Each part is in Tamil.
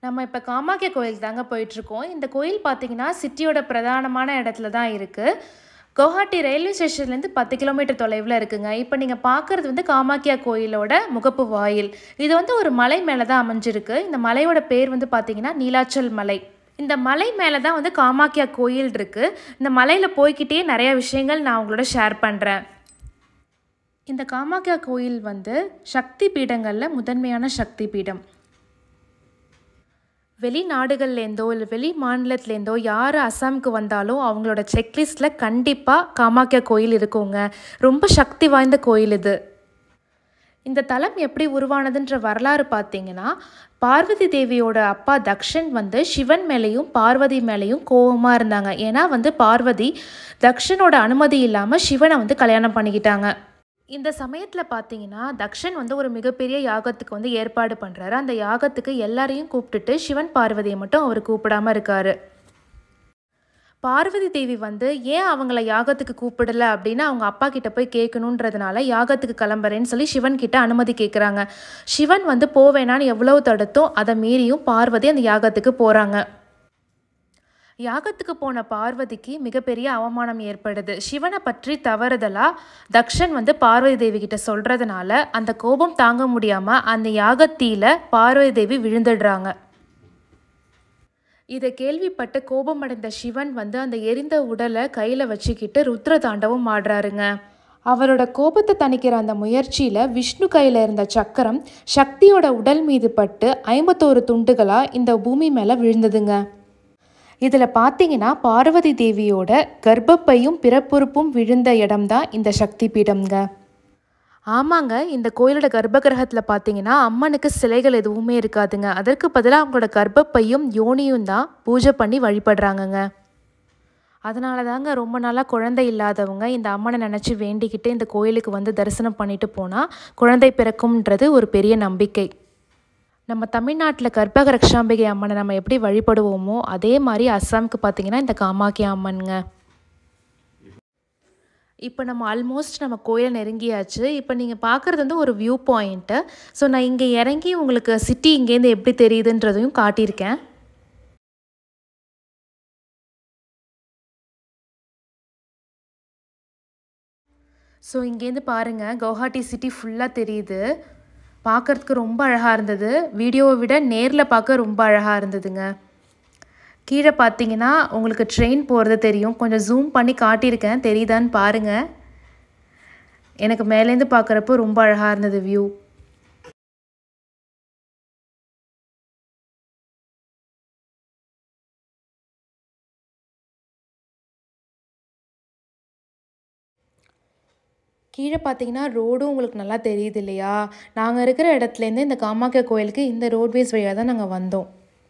நம்ம இப்போ காமாக்கிய கோயில் தாங்க போயிட்டுருக்கோம் இந்த கோயில் பார்த்தீங்கன்னா சிட்டியோட பிரதானமான இடத்துல தான் இருக்குது கவுஹாட்டி ரயில்வே ஸ்டேஷன்லேருந்து பத்து கிலோமீட்டர் தொலைவில் இருக்குங்க இப்போ நீங்கள் பார்க்குறது வந்து காமாக்கியா கோயிலோட முகப்பு வாயில் இது வந்து ஒரு மலை மேலே தான் அமைஞ்சிருக்கு இந்த மலையோட பேர் வந்து பார்த்தீங்கன்னா நீலாச்சல் மலை இந்த மலை மேலே தான் வந்து காமாக்கியா கோயில் இருக்குது இந்த மலையில் போய்க்கிட்டே நிறைய விஷயங்கள் நான் உங்களோட ஷேர் பண்ணுறேன் இந்த காமாக்கியா கோயில் வந்து சக்தி பீடங்களில் முதன்மையான சக்தி பீடம் வெளிநாடுகள்லேருந்தோ இல்லை வெளி மாநிலத்துலேருந்தோ யார் அசாமுக்கு வந்தாலும் அவங்களோட செக்லிஸ்ட்டில் கண்டிப்பாக காமாக்கியா கோயில் இருக்குங்க ரொம்ப சக்தி வாய்ந்த கோயில் இது இந்த தலம் எப்படி உருவானதுன்ற வரலாறு பார்த்தீங்கன்னா பார்வதி தேவியோட அப்பா தக்ஷன் வந்து சிவன் மேலேயும் பார்வதி மேலேயும் கோபமாக இருந்தாங்க ஏன்னா வந்து பார்வதி தக்ஷனோட அனுமதி இல்லாமல் சிவனை வந்து கல்யாணம் பண்ணிக்கிட்டாங்க இந்த சமயத்தில் பார்த்தீங்கன்னா தக்ஷன் வந்து ஒரு மிகப்பெரிய யாகத்துக்கு வந்து ஏற்பாடு பண்ணுறாரு அந்த யாகத்துக்கு எல்லாரையும் கூப்பிட்டுட்டு சிவன் பார்வதியை மட்டும் அவர் கூப்பிடாம இருக்காரு பார்வதி தேவி வந்து ஏன் அவங்கள யாகத்துக்கு கூப்பிடல அப்படின்னு அவங்க அப்பா கிட்ட போய் கேட்கணுன்றதுனால யாகத்துக்கு கிளம்புறேன்னு சொல்லி சிவன் கிட்ட அனுமதி கேட்குறாங்க சிவன் வந்து போவேனான்னு எவ்வளவு தடுத்தும் அதை மீறியும் பார்வதி அந்த யாகத்துக்கு போகிறாங்க யாகத்துக்கு போன பார்வதிக்கு மிகப்பெரிய அவமானம் ஏற்படுது சிவனை பற்றி தவறுதலா தக்ஷன் வந்து பார்வதி தேவி கிட்ட சொல்றதுனால அந்த கோபம் தாங்க முடியாம அந்த யாகத்தீல பார்வதி தேவி விழுந்துடுறாங்க இதை கேள்விப்பட்டு கோபமடைந்த சிவன் வந்து அந்த எரிந்த உடலை கையில் வச்சுக்கிட்டு ருத்ர தாண்டவம் ஆடுறாருங்க அவரோட கோபத்தை தணிக்கிற அந்த முயற்சியில் விஷ்ணு கையில் இருந்த சக்கரம் சக்தியோட உடல் மீது பட்டு ஐம்பத்தோரு துண்டுகளாக இந்த பூமி மேலே விழுந்ததுங்க இதில் பார்த்தீங்கன்னா பார்வதி தேவியோட கர்ப்பப்பையும் பிறப்புறுப்பும் விழுந்த இடம்தான் இந்த சக்தி பீடம்ங்க ஆமாங்க இந்த கோயிலோட கர்ப்ப கிரகத்தில் பார்த்தீங்கன்னா அம்மனுக்கு சிலைகள் எதுவுமே இருக்காதுங்க அதற்கு பதிலாக அவங்களோட கர்ப்பப்பையும் யோனியும் தான் பூஜை பண்ணி வழிபடுறாங்கங்க அதனால தாங்க ரொம்ப நாளாக குழந்தை இல்லாதவங்க இந்த அம்மனை நினச்சி வேண்டிக்கிட்டு இந்த கோயிலுக்கு வந்து தரிசனம் பண்ணிட்டு போனால் குழந்தை பிறக்கும்ன்றது ஒரு பெரிய நம்பிக்கை நம்ம தமிழ்நாட்டில் கர்ப்பக ரக்ஷாம்பிகை அம்மனை நம்ம எப்படி வழிபடுவோமோ அதே மாதிரி அஸ்ஸாமுக்கு பார்த்தீங்கன்னா இந்த காமாக்கியா அம்மனுங்க இப்போ நம்ம ஆல்மோஸ்ட் நம்ம கோயிலை நெருங்கியாச்சு இப்போ நீங்கள் பார்க்குறது வந்து ஒரு வியூ பாயிண்ட்டு ஸோ நான் இங்கே இறங்கி உங்களுக்கு சிட்டி இங்கேருந்து எப்படி தெரியுதுன்றதையும் காட்டியிருக்கேன் ஸோ இங்கேருந்து பாருங்கள் கவுஹாட்டி சிட்டி ஃபுல்லாக தெரியுது பார்க்குறதுக்கு ரொம்ப அழகாக இருந்தது வீடியோவை விட நேரில் பார்க்க ரொம்ப அழகாக இருந்ததுங்க கீழே பார்த்தீங்கன்னா உங்களுக்கு ட்ரெயின் போகிறது தெரியும் கொஞ்சம் ஜூம் பண்ணி காட்டியிருக்கேன் தெரியுதான்னு பாருங்கள் எனக்கு மேலேருந்து பார்க்குறப்போ ரொம்ப அழகாக இருந்தது வியூ கீழே பார்த்தீங்கன்னா ரோடும் உங்களுக்கு நல்லா தெரியுது இல்லையா நாங்கள் இருக்கிற இடத்துலேருந்து இந்த காமாக்கியா கோயிலுக்கு இந்த ரோட்வேஸ் வழியாக தான் நாங்கள் வந்தோம்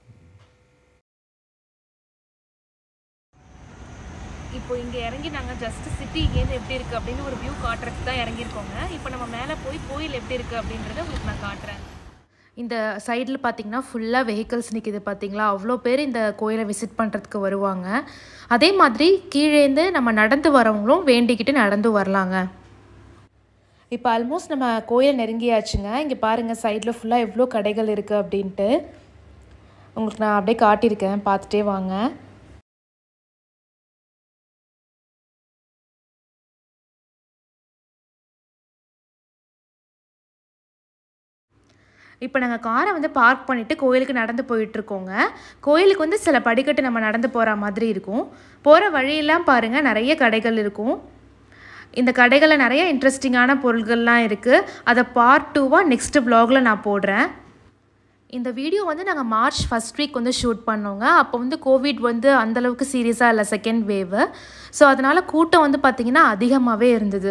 இப்போ இங்கே இறங்கி நாங்கள் ஜஸ்ட் சிட்டி இங்கேருந்து எப்படி இருக்குது அப்படின்னு ஒரு வியூ காட்டுறதுக்கு தான் இறங்கியிருக்கோங்க இப்போ நம்ம மேலே போய் கோயில் எப்படி இருக்குது அப்படின்றத உங்களுக்கு நான் காட்டுறேன் இந்த சைடில் பார்த்தீங்கன்னா ஃபுல்லாக வெஹிக்கல்ஸ் நிற்கிது பார்த்தீங்களா அவ்வளோ பேர் இந்த கோயிலை விசிட் பண்ணுறதுக்கு வருவாங்க அதே மாதிரி கீழேந்து நம்ம நடந்து வரவங்களும் வேண்டிக்கிட்டு நடந்து வரலாங்க இப்போ ஆல்மோஸ்ட் நம்ம கோயில் நெருங்கியாச்சுங்க இங்கே பாருங்கள் சைடில் ஃபுல்லாக எவ்வளோ கடைகள் இருக்குது அப்படின்ட்டு உங்களுக்கு நான் அப்படியே காட்டியிருக்கேன் பார்த்துட்டே வாங்க இப்போ நாங்கள் காரை வந்து பார்க் பண்ணிவிட்டு கோயிலுக்கு நடந்து போயிட்டுருக்கோங்க கோயிலுக்கு வந்து சில படிக்கட்டு நம்ம நடந்து போகிற மாதிரி இருக்கும் போகிற வழியெல்லாம் பாருங்கள் நிறைய கடைகள் இருக்கும் இந்த கடைகளில் நிறைய இன்ட்ரெஸ்டிங்கான பொருள்கள்லாம் இருக்குது அதை பார்ட் டூவாக நெக்ஸ்ட் வ்ளாகில் நான் போடுறேன் இந்த வீடியோ வந்து நாங்கள் மார்ச் ஃபஸ்ட் வீக் வந்து ஷூட் பண்ணோங்க அப்போ வந்து கோவிட் வந்து அந்தளவுக்கு சீரியஸாக இல்லை செகண்ட் வேவு ஸோ அதனால் கூட்டம் வந்து பார்த்திங்கன்னா அதிகமாகவே இருந்தது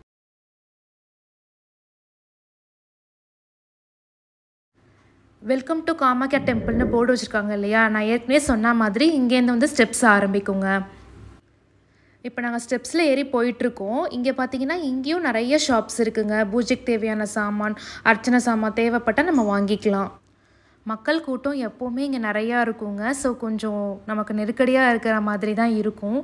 வெல்கம் டு காமாக்கியா டெம்பிள்னு போர்டு வச்சுருக்காங்க இல்லையா நான் ஏற்கனவே சொன்ன மாதிரி இங்கேருந்து வந்து ஸ்டெப்ஸ் ஆரம்பிக்குங்க இப்போ நாங்கள் ஸ்டெப்ஸில் ஏறி போயிட்டுருக்கோம் இங்கே பார்த்தீங்கன்னா இங்கேயும் நிறைய ஷாப்ஸ் இருக்குங்க பூஜைக்கு தேவையான சாமான் அர்ச்சனை சாமான் தேவைப்பட்டால் நம்ம வாங்கிக்கலாம் மக்கள் கூட்டம் எப்போவுமே இங்கே நிறையா இருக்குங்க ஸோ கொஞ்சம் நமக்கு நெருக்கடியாக இருக்கிற மாதிரி தான் இருக்கும்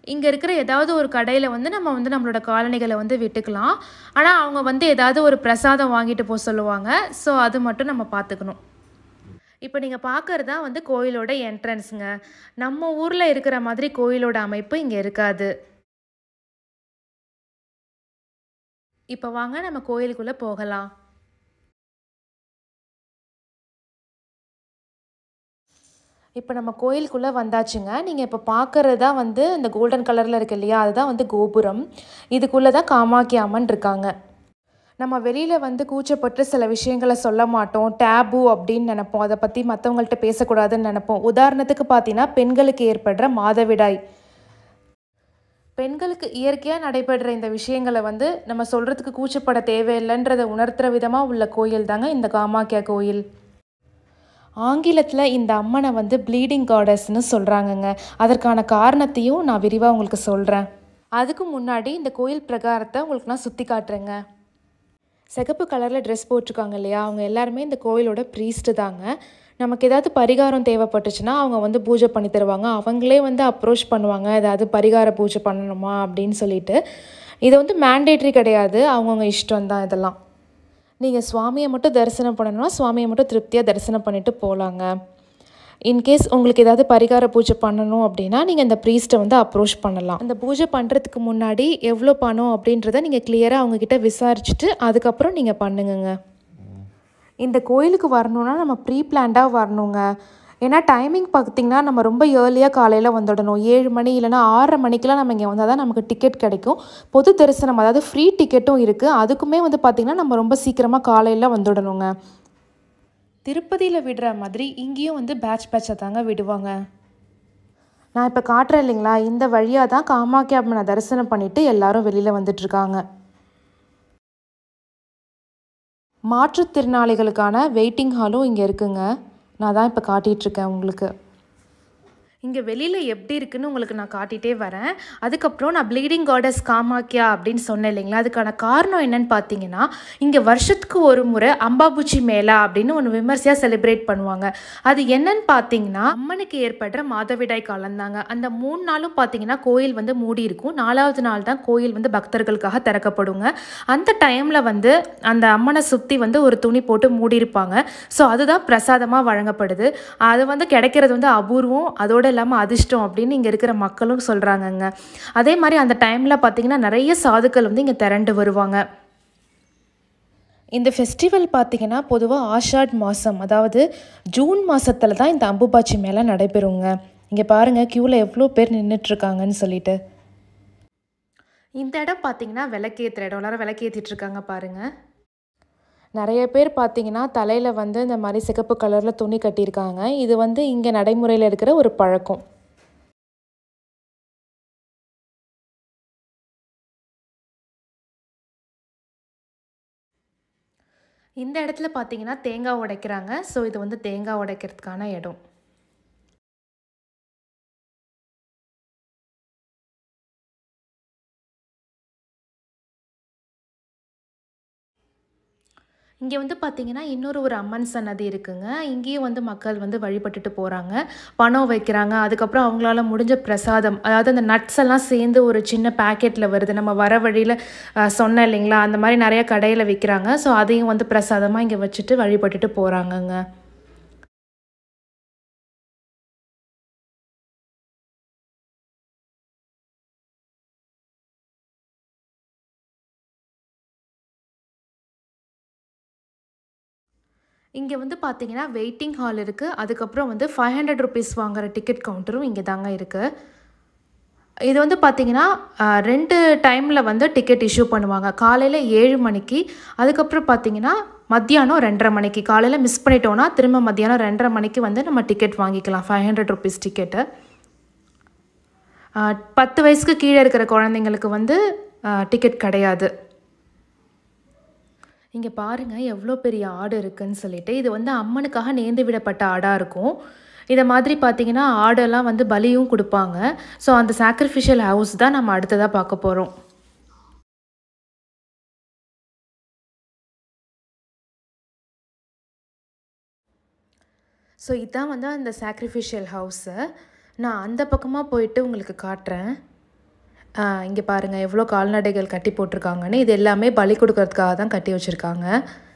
இங்கே இருக்கிற ஏதாவது ஒரு கடையில் வந்து நம்ம வந்து நம்மளோட காலணிகளை வந்து விட்டுக்கலாம் ஆனால் அவங்க வந்து ஏதாவது ஒரு பிரசாதம் வாங்கிட்டு போக சொல்லுவாங்க ஸோ அது மட்டும் நம்ம பார்த்துக்கணும் இப்போ நீங்கள் பார்க்குறது தான் வந்து கோயிலோட என்ட்ரன்ஸுங்க நம்ம ஊரில் இருக்கிற மாதிரி கோயிலோட அமைப்பு இங்கே இருக்காது இப்போ வாங்க நம்ம கோயிலுக்குள்ளே போகலாம் இப்போ நம்ம கோயிலுக்குள்ளே வந்தாச்சுங்க நீங்கள் இப்போ பார்க்குறது தான் வந்து இந்த கோல்டன் கலரில் இருக்கு இல்லையா அதுதான் வந்து கோபுரம் இதுக்குள்ளே தான் காமாக்கி அம்மன் இருக்காங்க நம்ம வெளியில் வந்து கூச்சப்பட்டு சில விஷயங்களை சொல்ல மாட்டோம் டேபு அப்படின்னு நினைப்போம் அதை பற்றி மற்றவங்கள்ட்ட பேசக்கூடாதுன்னு நினைப்போம் உதாரணத்துக்கு பார்த்தீங்கன்னா பெண்களுக்கு ஏற்படுற மாதவிடாய் பெண்களுக்கு இயற்கையாக நடைபெறுற இந்த விஷயங்களை வந்து நம்ம சொல்கிறதுக்கு கூச்சப்பட தேவையில்லைன்றதை உணர்த்துற விதமாக உள்ள கோயில் தாங்க இந்த காமாக்கியா கோயில் ஆங்கிலத்தில் இந்த அம்மனை வந்து ப்ளீடிங் காடஸ்னு சொல்கிறாங்கங்க அதற்கான காரணத்தையும் நான் விரிவாக உங்களுக்கு சொல்கிறேன் அதுக்கு முன்னாடி இந்த கோயில் பிரகாரத்தை உங்களுக்கு நான் சுற்றி காட்டுறேங்க சிகப்பு கலரில் ட்ரெஸ் போட்டிருக்காங்க இல்லையா அவங்க எல்லாருமே இந்த கோயிலோட ப்ரீஸ்ட்டு தாங்க நமக்கு ஏதாவது பரிகாரம் தேவைப்பட்டுச்சுன்னா அவங்க வந்து பூஜை பண்ணி தருவாங்க அவங்களே வந்து அப்ரோச் பண்ணுவாங்க ஏதாவது பரிகார பூஜை பண்ணணுமா அப்படின்னு சொல்லிட்டு இது வந்து மேண்டேட்ரி கிடையாது அவங்கவுங்க இஷ்டம் தான் இதெல்லாம் நீங்கள் சுவாமியை மட்டும் தரிசனம் பண்ணணும்னா சுவாமியை மட்டும் திருப்தியாக தரிசனம் பண்ணிவிட்டு போகலாங்க இன்கேஸ் உங்களுக்கு ஏதாவது பரிகார பூஜை பண்ணணும் அப்படின்னா நீங்கள் இந்த ப்ரீஸ்ட்டை வந்து அப்ரோச் பண்ணலாம் அந்த பூஜை பண்ணுறதுக்கு முன்னாடி எவ்வளோ பணம் அப்படின்றத நீங்கள் கிளியராக அவங்கக்கிட்ட விசாரிச்சுட்டு அதுக்கப்புறம் நீங்கள் பண்ணுங்கங்க இந்த கோயிலுக்கு வரணுன்னா நம்ம ப்ரீ பிளான்டாக வரணுங்க ஏன்னா டைமிங் பார்த்திங்கன்னா நம்ம ரொம்ப ஏர்லியாக காலையில் வந்துடணும் ஏழு மணி இல்லைனா ஆறரை மணிக்கெலாம் நம்ம இங்கே வந்தால் தான் நமக்கு டிக்கெட் கிடைக்கும் பொது தரிசனம் அதாவது ஃப்ரீ டிக்கெட்டும் இருக்குது அதுக்குமே வந்து பார்த்திங்கன்னா நம்ம ரொம்ப சீக்கிரமாக காலையில் வந்துடணுங்க திருப்பதியில் விடுற மாதிரி இங்கேயும் வந்து பேட்ச் பேட்சாக தாங்க விடுவாங்க நான் இப்போ காட்டுறேன் இல்லைங்களா இந்த வழியாக தான் காமாக்கியா அம்மனை தரிசனம் பண்ணிவிட்டு எல்லாரும் வெளியில் வந்துட்டுருக்காங்க மாற்றுத்திறனாளிகளுக்கான வெயிட்டிங் ஹாலும் இங்கே இருக்குங்க நான் தான் இப்போ காட்டிகிட்ருக்கேன் உங்களுக்கு இங்கே வெளியில் எப்படி இருக்குன்னு உங்களுக்கு நான் காட்டிகிட்டே வரேன் அதுக்கப்புறம் நான் ப்ளீடிங் காடஸ் காமாக்கியா அப்படின்னு சொன்னேன் இல்லைங்களா அதுக்கான காரணம் என்னன்னு பார்த்தீங்கன்னா இங்கே வருஷத்துக்கு ஒரு முறை அம்பாபூச்சி மேளா அப்படின்னு ஒன்று விமர்சையாக செலிப்ரேட் பண்ணுவாங்க அது என்னன்னு பார்த்தீங்கன்னா அம்மனுக்கு ஏற்படுற மாதவிடாய் காலம்தாங்க அந்த மூணு நாளும் பார்த்தீங்கன்னா கோயில் வந்து மூடி இருக்கும் நாலாவது நாள் தான் கோயில் வந்து பக்தர்களுக்காக திறக்கப்படுங்க அந்த டைமில் வந்து அந்த அம்மனை சுற்றி வந்து ஒரு துணி போட்டு மூடியிருப்பாங்க ஸோ அதுதான் பிரசாதமாக வழங்கப்படுது அது வந்து கிடைக்கிறது வந்து அபூர்வம் அதோட இல்லாமல் அதிர்ஷ்டம் அப்படின்னு இங்கே இருக்கிற மக்களும் சொல்கிறாங்கங்க அதே மாதிரி அந்த டைமில் பார்த்திங்கன்னா நிறைய சாதுக்கள் வந்து இங்கே திரண்டு வருவாங்க இந்த ஃபெஸ்டிவல் பார்த்திங்கன்னா பொதுவாக ஆஷாட் மாதம் அதாவது ஜூன் மாதத்தில் தான் இந்த அம்புபாச்சி மேலே நடைபெறுங்க இங்கே பாருங்கள் க்யூவில் எவ்வளோ பேர் நின்றுட்டுருக்காங்கன்னு சொல்லிட்டு இந்த இடம் பார்த்திங்கன்னா விளக்கேற்றுற இடம் எல்லாரும் விளக்கேற்றிட்டு இருக்காங்க பாருங்கள் நிறைய பேர் பார்த்தீங்கன்னா தலையில் வந்து இந்த மாதிரி சிகப்பு கலரில் துணி கட்டியிருக்காங்க இது வந்து இங்கே நடைமுறையில் இருக்கிற ஒரு பழக்கம் இந்த இடத்துல பார்த்தீங்கன்னா தேங்காய் உடைக்கிறாங்க ஸோ இது வந்து தேங்காய் உடைக்கிறதுக்கான இடம் இங்கே வந்து பார்த்திங்கன்னா இன்னொரு ஒரு அம்மன் சன்னதி இருக்குங்க இங்கேயும் வந்து மக்கள் வந்து வழிபட்டுட்டு போகிறாங்க பணம் வைக்கிறாங்க அதுக்கப்புறம் அவங்களால முடிஞ்ச பிரசாதம் அதாவது அந்த நட்ஸ் எல்லாம் சேர்ந்து ஒரு சின்ன பேக்கெட்டில் வருது நம்ம வர வழியில் சொன்னேன் இல்லைங்களா அந்த மாதிரி நிறைய கடையில் விற்கிறாங்க ஸோ அதையும் வந்து பிரசாதமாக இங்கே வச்சுட்டு வழிபட்டுட்டு போகிறாங்கங்க இங்கே வந்து பார்த்தீங்கன்னா வெயிட்டிங் ஹால் இருக்குது அதுக்கப்புறம் வந்து ஃபைவ் ஹண்ட்ரட் ருபீஸ் வாங்குற டிக்கெட் கவுண்டரும் இங்கே தாங்க இருக்குது இது வந்து பார்த்தீங்கன்னா அஹ், ரெண்டு டைமில் வந்து டிக்கெட் இஷ்யூ பண்ணுவாங்க காலையில் ஏழு மணிக்கு அதுக்கப்புறம் பார்த்தீங்கன்னா மத்தியானம் ரெண்டரை மணிக்கு காலையில் மிஸ் பண்ணிட்டோன்னா திரும்ப மத்தியானம் ரெண்டரை மணிக்கு வந்து நம்ம டிக்கெட் வாங்கிக்கலாம் ஃபைவ் ஹண்ட்ரட் ருபீஸ் டிக்கெட்டு பத்து வயசுக்கு கீழே இருக்கிற குழந்தைங்களுக்கு வந்து டிக்கெட் கிடையாது இங்கே பாருங்கள் எவ்வளோ பெரிய ஆடு இருக்குன்னு சொல்லிட்டு இது வந்து அம்மனுக்காக நேர்ந்து விடப்பட்ட ஆடாக இருக்கும் இதை மாதிரி பார்த்தீங்கன்னா ஆடெல்லாம் வந்து பலியும் கொடுப்பாங்க ஸோ அந்த சாக்ரிஃபிஷியல் ஹவுஸ் தான் நம்ம அடுத்ததாக பார்க்க போகிறோம் ஸோ இதான் வந்து அந்த சாக்ரிஃபிஷியல் ஹவுஸு நான் அந்த பக்கமாக போயிட்டு உங்களுக்கு காட்டுறேன் இங்கே பாருங்கள் எவ்வளோ கால்நடைகள் கட்டி போட்டிருக்காங்கன்னு இது எல்லாமே பலி கொடுக்கறதுக்காக தான் கட்டி வச்சுருக்காங்க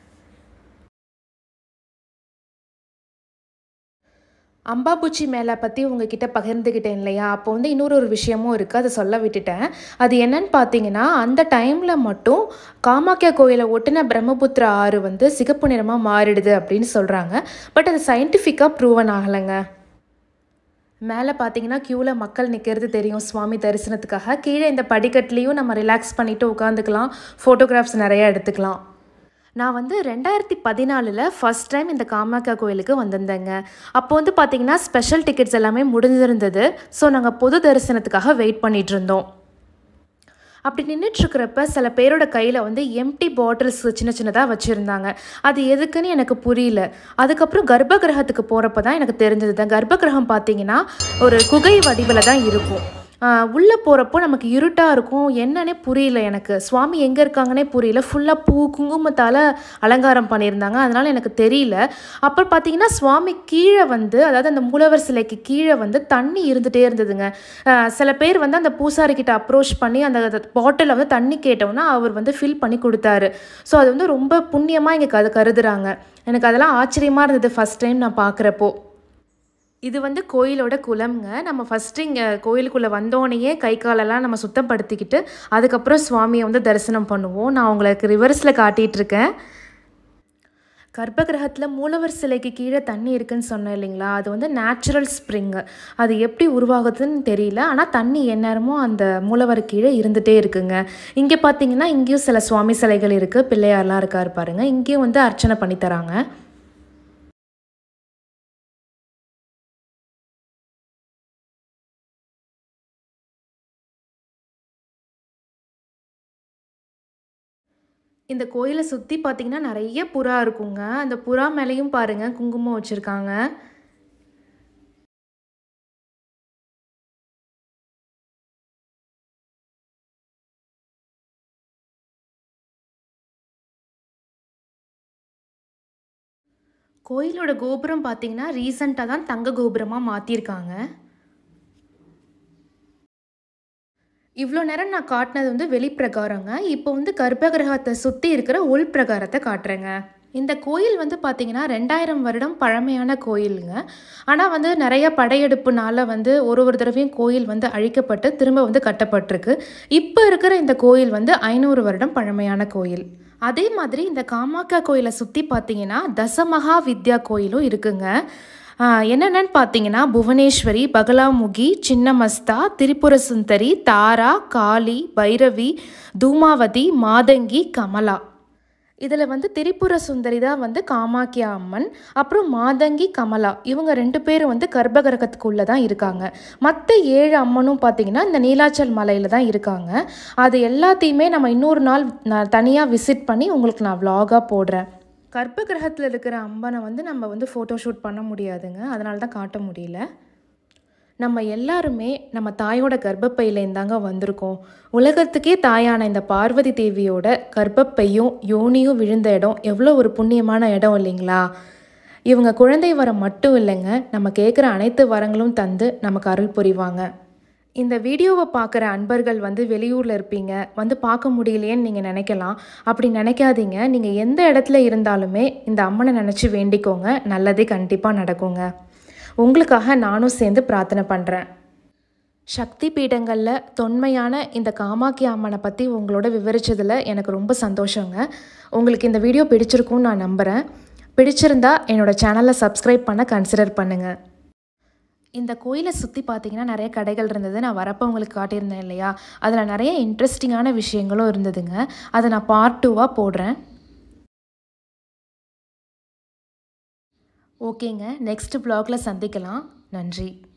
அம்பாபூச்சி மேலே பற்றி உங்ககிட்ட பகிர்ந்துக்கிட்டேன் இல்லையா அப்போ வந்து இன்னொரு ஒரு விஷயமும் இருக்குது அதை சொல்ல விட்டுட்டேன் அது என்னன்னு பார்த்தீங்கன்னா அந்த டைமில் மட்டும் காமாக்கியா கோயிலை ஒட்டின பிரம்மபுத்திர ஆறு வந்து சிகப்பு நிறமாக மாறிடுது அப்படின்னு சொல்கிறாங்க பட் அது சயின்டிஃபிக்காக ப்ரூவன் ஆகலைங்க மேலே பார்த்தீங்கன்னா க்யூவில் மக்கள் நிற்கிறது தெரியும் சுவாமி தரிசனத்துக்காக கீழே இந்த படிக்கட்டுலேயும் நம்ம ரிலாக்ஸ் பண்ணிவிட்டு உட்காந்துக்கலாம் ஃபோட்டோகிராஃப்ஸ் நிறையா எடுத்துக்கலாம் நான் வந்து ரெண்டாயிரத்தி பதினாலில் ஃபஸ்ட் டைம் இந்த காமாக்கா கோயிலுக்கு வந்திருந்தேங்க அப்போ வந்து பார்த்திங்கன்னா ஸ்பெஷல் டிக்கெட்ஸ் எல்லாமே முடிஞ்சிருந்தது ஸோ நாங்கள் பொது தரிசனத்துக்காக வெயிட் பண்ணிகிட்டு இருந்தோம் அப்படி நின்றுட்டுருக்கிறப்ப சில பேரோட கையில் வந்து எம்டி பாட்டில்ஸ் சின்ன சின்னதாக வச்சுருந்தாங்க அது எதுக்குன்னு எனக்கு புரியல அதுக்கப்புறம் கர்ப்ப கிரகத்துக்கு போகிறப்ப தான் எனக்கு தெரிஞ்சது தான் கர்ப்ப கிரகம் பார்த்தீங்கன்னா ஒரு குகை வடிவில் தான் இருக்கும் உள்ளே போகிறப்போ நமக்கு இருட்டாக இருக்கும் என்னன்னே புரியல எனக்கு சுவாமி எங்கே இருக்காங்கன்னே புரியல ஃபுல்லாக பூ குங்குமத்தால் அலங்காரம் பண்ணியிருந்தாங்க அதனால் எனக்கு தெரியல அப்புறம் பார்த்தீங்கன்னா சுவாமி கீழே வந்து அதாவது அந்த மூலவர் சிலைக்கு கீழே வந்து தண்ணி இருந்துகிட்டே இருந்ததுங்க சில பேர் வந்து அந்த பூசாரிக்கிட்ட அப்ரோச் பண்ணி அந்த பாட்டிலில் வந்து தண்ணி கேட்டோம்னா அவர் வந்து ஃபில் பண்ணி கொடுத்தாரு ஸோ அது வந்து ரொம்ப புண்ணியமாக இங்கே அது கருதுறாங்க எனக்கு அதெல்லாம் ஆச்சரியமாக இருந்தது ஃபஸ்ட் டைம் நான் பார்க்குறப்போ இது வந்து கோயிலோட குளம்ங்க நம்ம ஃபஸ்ட்டு இங்கே கோயிலுக்குள்ளே வந்தோடனேயே கை காலெல்லாம் நம்ம சுத்தப்படுத்திக்கிட்டு அதுக்கப்புறம் சுவாமியை வந்து தரிசனம் பண்ணுவோம் நான் உங்களுக்கு ரிவர்ஸில் காட்டிகிட்டு இருக்கேன் கர்ப்ப கிரகத்தில் மூலவர் சிலைக்கு கீழே தண்ணி இருக்குன்னு சொன்னேன் இல்லைங்களா அது வந்து நேச்சுரல் ஸ்ப்ரிங்கு அது எப்படி உருவாகுதுன்னு தெரியல ஆனால் தண்ணி எந்நேரமும் அந்த மூலவர் கீழே இருந்துகிட்டே இருக்குங்க இங்கே பார்த்தீங்கன்னா இங்கேயும் சில சுவாமி சிலைகள் இருக்குது பிள்ளையார்லாம் இருக்காரு பாருங்க இங்கேயும் வந்து அர்ச்சனை பண்ணி தராங்க இந்த கோயிலை சுற்றி பார்த்தீங்கன்னா நிறைய புறா இருக்குங்க அந்த புறா மேலேயும் பாருங்கள் குங்குமம் வச்சுருக்காங்க கோயிலோட கோபுரம் பார்த்தீங்கன்னா ரீசண்டாக தான் தங்க கோபுரமாக மாற்றிருக்காங்க இவ்வளோ நேரம் நான் காட்டினது வந்து வெளிப்பிரகாரங்க இப்போ வந்து கர்ப்ப கிரகத்தை சுற்றி இருக்கிற உள் பிரகாரத்தை காட்டுறேங்க இந்த கோயில் வந்து பார்த்திங்கன்னா ரெண்டாயிரம் வருடம் பழமையான கோயிலுங்க ஆனால் வந்து நிறைய படையெடுப்புனால வந்து ஒரு ஒரு தடவையும் கோயில் வந்து அழிக்கப்பட்டு திரும்ப வந்து கட்டப்பட்டிருக்கு இப்போ இருக்கிற இந்த கோயில் வந்து ஐநூறு வருடம் பழமையான கோயில் அதே மாதிரி இந்த காமாக்கா கோயிலை சுற்றி பார்த்தீங்கன்னா தசமகா வித்யா கோயிலும் இருக்குங்க என்னென்னு பார்த்தீங்கன்னா புவனேஸ்வரி பகலாமுகி சின்னமஸ்தா திரிபுர சுந்தரி தாரா காளி பைரவி தூமாவதி மாதங்கி கமலா இதில் வந்து திரிபுர சுந்தரி தான் வந்து காமாக்கியா அம்மன் அப்புறம் மாதங்கி கமலா இவங்க ரெண்டு பேரும் வந்து கர்ப்பகிரகத்துக்குள்ளே தான் இருக்காங்க மற்ற ஏழு அம்மனும் பார்த்திங்கன்னா இந்த நீலாச்சல் மலையில் தான் இருக்காங்க அது எல்லாத்தையுமே நம்ம இன்னொரு நாள் நான் தனியாக விசிட் பண்ணி உங்களுக்கு நான் விலாகாக போடுறேன் கர்ப்ப கிரகத்தில் இருக்கிற அம்மனை வந்து நம்ம வந்து ஃபோட்டோ ஷூட் பண்ண முடியாதுங்க அதனால தான் காட்ட முடியல நம்ம எல்லாருமே நம்ம தாயோட கர்ப்பப்பையிலேருந்து தாங்க வந்திருக்கோம் உலகத்துக்கே தாயான இந்த பார்வதி தேவியோட கர்ப்பப்பையும் யோனியும் விழுந்த இடம் எவ்வளோ ஒரு புண்ணியமான இடம் இல்லைங்களா இவங்க குழந்தை வரம் மட்டும் இல்லைங்க நம்ம கேட்குற அனைத்து வரங்களும் தந்து நமக்கு அருள் புரிவாங்க இந்த வீடியோவை பார்க்குற அன்பர்கள் வந்து வெளியூரில் இருப்பீங்க வந்து பார்க்க முடியலையேன்னு நீங்கள் நினைக்கலாம் அப்படி நினைக்காதீங்க நீங்கள் எந்த இடத்துல இருந்தாலுமே இந்த அம்மனை நினச்சி வேண்டிக்கோங்க நல்லதே கண்டிப்பாக நடக்குங்க உங்களுக்காக நானும் சேர்ந்து பிரார்த்தனை பண்ணுறேன் சக்தி பீடங்களில் தொன்மையான இந்த காமாக்கி அம்மனை பற்றி உங்களோட விவரித்ததில் எனக்கு ரொம்ப சந்தோஷங்க உங்களுக்கு இந்த வீடியோ பிடிச்சிருக்கும்னு நான் நம்புகிறேன் பிடிச்சிருந்தா என்னோடய சேனலை சப்ஸ்கிரைப் பண்ண கன்சிடர் பண்ணுங்கள் இந்த கோயிலை சுற்றி பார்த்தீங்கன்னா நிறைய கடைகள் இருந்தது நான் வரப்போ உங்களுக்கு காட்டியிருந்தேன் இல்லையா அதில் நிறைய இன்ட்ரெஸ்டிங்கான விஷயங்களும் இருந்ததுங்க அதை நான் பார்ட் டூவாக போடுறேன் ஓகேங்க நெக்ஸ்ட் ப்ளாகில் சந்திக்கலாம் நன்றி